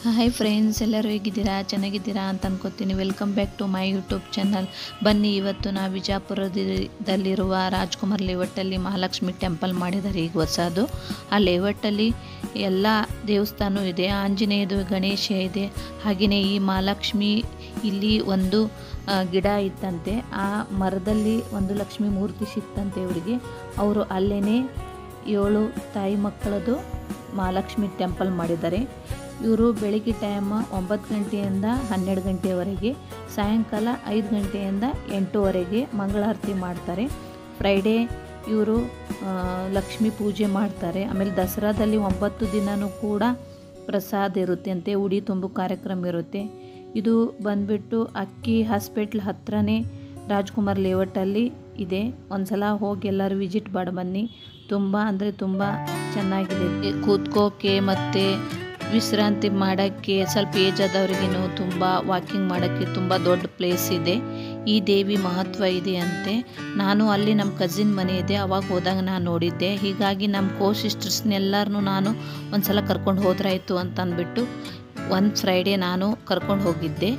hi friends ಎಲ್ಲರೂ ಹೇಗಿದ್ದೀರಾ ಚೆನ್ನಾಗಿದ್ದೀರಾ ಅಂತ ಅನ್ಕೋತೀನಿ welcome back to my YouTube channel ಬನ್ನಿ ಇವತ್ತು ನಾವು ವಿಜಯಪುರದಲ್ಲಿರುವ ರಾಜ್ಕುಮಾರ್ ಲೇಔಟಲ್ಲಿ ಮಹಾಲಕ್ಷ್ಮಿ ಟೆಂಪಲ್ ಮಾಡಿದ್ದಾರೆ ಈಗ ಹೊಸದು ಆ ಲೇಔಟಲ್ಲಿ ಎಲ್ಲ ದೇವಸ್ಥಾನ ಇದೆ ಆಂಜನೇಯದು ಗಣೇಶ ಇದೆ ಹಾಗೆಯೇ ಈ ಮಹಾಲಕ್ಷ್ಮಿ ಇಲ್ಲಿ ಒಂದು ಆ, ಗಿಡ ಇತ್ತಂತೆ ಆ ಮರದಲ್ಲಿ ಒಂದು ಲಕ್ಷ್ಮಿ ಮೂರ್ತಿ ಸಿಕ್ತಂತೆ ಇವರಿಗೆ ಅವರು ಅಲ್ಲೇ ಏಳು ತಾಯಿ ಮಕ್ಕಳದು ಮಹಾಲಕ್ಷ್ಮಿ ಟೆಂಪಲ್ ಮಾಡಿದ್ದಾರೆ ಇವರು ಬೆಳಿಗ್ಗೆ ಟೈಮ್ ಒಂಬತ್ತು ಗಂಟೆಯಿಂದ ಹನ್ನೆರಡು ಗಂಟೆಯವರೆಗೆ ಸಾಯಂಕಾಲ ಐದು ಗಂಟೆಯಿಂದ ಎಂಟುವರೆಗೆ ಮಂಗಳಾರತಿ ಮಾಡ್ತಾರೆ ಫ್ರೈಡೇ ಇವರು ಲಕ್ಷ್ಮೀ ಪೂಜೆ ಮಾಡ್ತಾರೆ ಆಮೇಲೆ ದಸರಾದಲ್ಲಿ ಒಂಬತ್ತು ದಿನವೂ ಕೂಡ ಪ್ರಸಾದ ಇರುತ್ತೆ ಅಂತೆ ಉಡಿ ತುಂಬು ಕಾರ್ಯಕ್ರಮ ಇರುತ್ತೆ ಇದು ಬಂದ್ಬಿಟ್ಟು ಅಕ್ಕಿ ಹಾಸ್ಪಿಟ್ಲ್ ಹತ್ರನೇ ರಾಜ್ಕುಮಾರ್ ಲೇಔಟಲ್ಲಿ ಇದೆ ಒಂದ್ಸಲ ಹೋಗಿ ಎಲ್ಲರೂ ವಿಸಿಟ್ ಮಾಡಿ ಬನ್ನಿ ತುಂಬ ಅಂದರೆ ತುಂಬ ಚೆನ್ನಾಗಿದೆ ಕೂತ್ಕೋಕೆ ಮತ್ತು ವಿಶ್ರಾಂತಿ ಮಾಡೋಕ್ಕೆ ಸ್ವಲ್ಪ ಏಜ್ ಆದವ್ರಿಗೇನು ತುಂಬ ವಾಕಿಂಗ್ ಮಾಡೋಕ್ಕೆ ತುಂಬ ದೊಡ್ಡ ಪ್ಲೇಸ್ ಇದೆ ಈ ದೇವಿ ಮಹತ್ವ ಇದೆ ಅಂತೆ ನಾನು ಅಲ್ಲಿ ನಮ್ಮ ಕಸಿನ್ ಮನೆ ಇದೆ ಅವಾಗ ಹೋದಾಗ ನಾನು ನೋಡಿದ್ದೆ ಹೀಗಾಗಿ ನಮ್ಮ ಕೋ ಸಿಸ್ಟರ್ಸ್ನೆಲ್ಲರನ್ನೂ ನಾನು ಒಂದ್ಸಲ ಕರ್ಕೊಂಡು ಹೋದ್ರಾಯ್ತು ಅಂತ ಅಂದ್ಬಿಟ್ಟು ಒಂದು ಫ್ರೈಡೇ ನಾನು ಕರ್ಕೊಂಡು ಹೋಗಿದ್ದೆ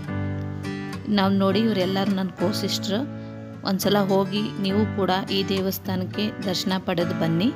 ನಾವು ನೋಡಿ ಇವರೆಲ್ಲರೂ ನನ್ನ ಕೋ ಸಿಸ್ಟ್ರ್ ಒಂದ್ಸಲ ಹೋಗಿ ನೀವು ಕೂಡ ಈ ದೇವಸ್ಥಾನಕ್ಕೆ ದರ್ಶನ ಪಡೆದು ಬನ್ನಿ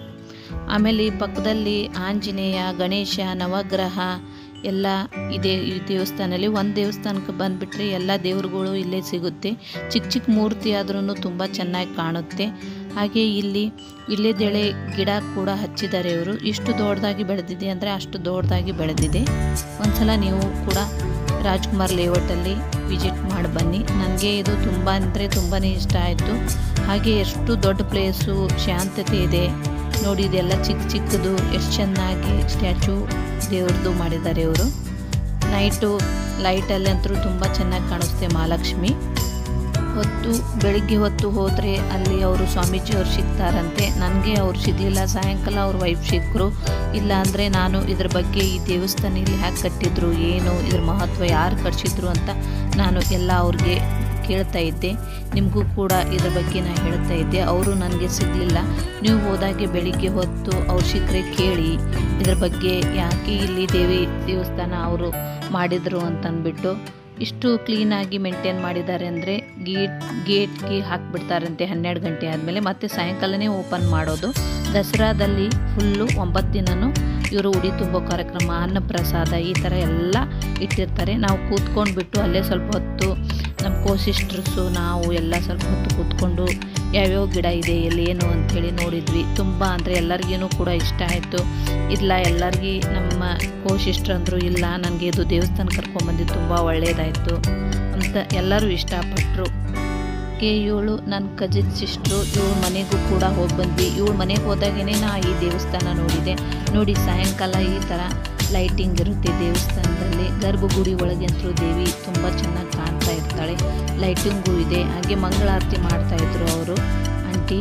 ಆಮೇಲೆ ಈ ಪಕ್ಕದಲ್ಲಿ ಆಂಜನೇಯ ಗಣೇಶ ನವಗ್ರಹ ಎಲ್ಲ ಇದೆ ಈ ದೇವಸ್ಥಾನದಲ್ಲಿ ಒಂದು ದೇವಸ್ಥಾನಕ್ಕೆ ಬಂದುಬಿಟ್ರೆ ಎಲ್ಲ ದೇವ್ರುಗಳು ಇಲ್ಲೇ ಸಿಗುತ್ತೆ ಚಿಕ್ಕ ಚಿಕ್ಕ ಮೂರ್ತಿ ಆದ್ರೂ ತುಂಬ ಚೆನ್ನಾಗಿ ಕಾಣುತ್ತೆ ಹಾಗೆ ಇಲ್ಲಿ ಇಳ್ಳೆದೆಳೆ ಗಿಡ ಕೂಡ ಹಚ್ಚಿದ್ದಾರೆ ಇವರು ಇಷ್ಟು ದೊಡ್ಡದಾಗಿ ಬೆಳೆದಿದೆ ಅಂದರೆ ಅಷ್ಟು ದೊಡ್ಡದಾಗಿ ಬೆಳೆದಿದೆ ಒಂದ್ಸಲ ನೀವು ಕೂಡ ರಾಜ್ಕುಮಾರ್ ಲೇಔಟಲ್ಲಿ ವಿಸಿಟ್ ಮಾಡಿ ಬನ್ನಿ ನನಗೆ ಇದು ತುಂಬ ಅಂದರೆ ತುಂಬಾ ಇಷ್ಟ ಆಯಿತು ಹಾಗೆ ಎಷ್ಟು ದೊಡ್ಡ ಪ್ಲೇಸು ಶಾಂತತೆ ಇದೆ ನೋಡಿ ಇದೆಲ್ಲ ಚಿಕ್ಕ ಚಿಕ್ಕದು ಎಷ್ಟು ಚೆನ್ನಾಗಿ ಸ್ಟ್ಯಾಚು ದೇವ್ರದ್ದು ಮಾಡಿದ್ದಾರೆ ಇವರು ನೈಟು ಲೈಟಲ್ಲಿ ಅಂತೂ ತುಂಬ ಚೆನ್ನಾಗಿ ಕಾಣಿಸುತ್ತೆ ಮಹಾಲಕ್ಷ್ಮಿ ಹೊತ್ತು ಬೆಳಿಗ್ಗೆ ಹೊತ್ತು ಹೋದರೆ ಅಲ್ಲಿ ಅವರು ಸ್ವಾಮೀಜಿಯವರು ಸಿಗ್ತಾರಂತೆ ನನಗೆ ಅವ್ರು ಸಿಗಲಿಲ್ಲ ಸಾಯಂಕಾಲ ಅವ್ರ ವೈಫ್ ಸಿಕ್ಕರು ಇಲ್ಲ ಅಂದರೆ ನಾನು ಇದ್ರ ಬಗ್ಗೆ ಈ ದೇವಸ್ಥಾನ ಇಲ್ಲಿ ಹ್ಯಾಕೆ ಕಟ್ಟಿದ್ರು ಏನು ಇದ್ರ ಮಹತ್ವ ಯಾರು ಕಟ್ಸಿದ್ರು ಅಂತ ನಾನು ಎಲ್ಲ ಅವ್ರಿಗೆ ಕೇಳ್ತಾ ಇದ್ದೆ ನಿಮಗೂ ಕೂಡ ಇದ್ರ ಬಗ್ಗೆ ನಾನು ಹೇಳ್ತಾ ಇದ್ದೆ ಅವರು ನನಗೆ ಸಿಗಲಿಲ್ಲ ನೀವು ಹೋದಾಗೆ ಬೆಳಿಗ್ಗೆ ಹೊತ್ತು ಅವ್ರು ಸಿಕ್ಕರೆ ಕೇಳಿ ಇದ್ರ ಬಗ್ಗೆ ಯಾಕೆ ಇಲ್ಲಿ ದೇವಿ ದೇವಸ್ಥಾನ ಅವರು ಮಾಡಿದರು ಅಂತಂದ್ಬಿಟ್ಟು ಇಷ್ಟು ಕ್ಲೀನಾಗಿ ಮೇಂಟೈನ್ ಮಾಡಿದ್ದಾರೆ ಅಂದರೆ ಗೇಟ್ ಗೇಟ್ಗೆ ಹಾಕಿಬಿಡ್ತಾರಂತೆ ಹನ್ನೆರಡು ಗಂಟೆ ಆದಮೇಲೆ ಮತ್ತೆ ಸಾಯಂಕಾಲನೇ ಓಪನ್ ಮಾಡೋದು ದಸರಾದಲ್ಲಿ ಫುಲ್ಲು ಒಂಬತ್ತು ದಿನವೂ ಇವರು ಉಡಿ ತುಂಬೋ ಕಾರ್ಯಕ್ರಮ ಅನ್ನಪ್ರಸಾದ ಈ ಥರ ಎಲ್ಲ ಇಟ್ಟಿರ್ತಾರೆ ನಾವು ಕೂತ್ಕೊಂಡ್ಬಿಟ್ಟು ಅಲ್ಲೇ ಸ್ವಲ್ಪ ಹೊತ್ತು ನಮ್ಮ ಕೋ ಸಿಸ್ಟರ್ಸು ನಾವು ಎಲ್ಲ ಸ್ವಲ್ಪ ಹೊತ್ತು ಕೂತ್ಕೊಂಡು ಯಾವ್ಯಾವ ಗಿಡ ಇದೆ ಎಲ್ಲಿ ಏನು ಅಂಥೇಳಿ ನೋಡಿದ್ವಿ ತುಂಬ ಅಂದರೆ ಎಲ್ಲರಿಗೇನು ಕೂಡ ಇಷ್ಟ ಆಯಿತು ಇಲ್ಲ ಎಲ್ಲರಿಗೂ ನಮ್ಮ ಕೋ ಸಿಸ್ಟ್ರ್ ಅಂದರು ಇಲ್ಲ ನನಗೆ ಇದು ದೇವಸ್ಥಾನ ಕರ್ಕೊಂಬಂದು ತುಂಬ ಒಳ್ಳೆಯದಾಯಿತು ಅಂತ ಎಲ್ಲರೂ ಇಷ್ಟಪಟ್ಟರು ಕೆ ಇವಳು ನನ್ನ ಕಜಿನ್ ಸಿಸ್ಟ್ರು ಇವಳ ಮನೆಗೂ ಕೂಡ ಹೋಗಿ ಬಂದ್ವಿ ಇವಳ ಮನೆಗೆ ಹೋದಾಗೇ ನಾ ಈ ದೇವಸ್ಥಾನ ನೋಡಿದೆ ನೋಡಿ ಸಾಯಂಕಾಲ ಈ ಥರ ಲೈಟಿಂಗ್ ಇರುತ್ತೆ ದೇವಸ್ಥಾನದಲ್ಲಿ ಗರ್ಭಗುಡಿ ಒಳಗಂತರೂ ದೇವಿ ತುಂಬ ಚೆನ್ನಾಗಿ ಕಾಣ್ತಾ ಇರ್ತಾಳೆ ಲೈಟಿಂಗು ಇದೆ ಹಾಗೆ ಮಂಗಳಾರತಿ ಮಾಡ್ತಾ ಇದ್ರು ಅವರು ಆಂಟಿ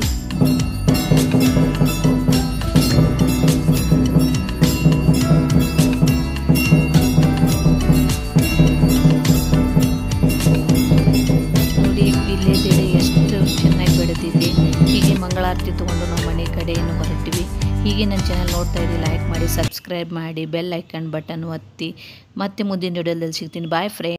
ನೋಡಿ ಇಲ್ಲೇದೆಡೆ ಎಷ್ಟು ಚೆನ್ನಾಗಿ ಬೆಳೆದಿದೆ ಹೀಗೆ ಮಂಗಳಾರತಿ ತೊಗೊಂಡು ನಾವು ಮನೆ ಕಡೆಯನ್ನು ಹೊರಟಿವಿ ಹೀಗೆ ನನ್ನ ಚಾನಲ್ ನೋಡ್ತಾ ಇದ್ದೀವಿ ಲೈಕ್ ಮಾಡಿ ಸಬ್ಸ್ಕ್ರೈಬ್ ಮಾಡಿ ಬೆಲ್ ಐಕನ್ ಬಟನ್ ಒತ್ತಿ ಮತ್ತೆ ಮುಂದಿನ ವಿಡಿಯೋದಲ್ಲಿ ಸಿಗ್ತೀನಿ ಬಾಯ್ ಫ್ರೆಂಡ್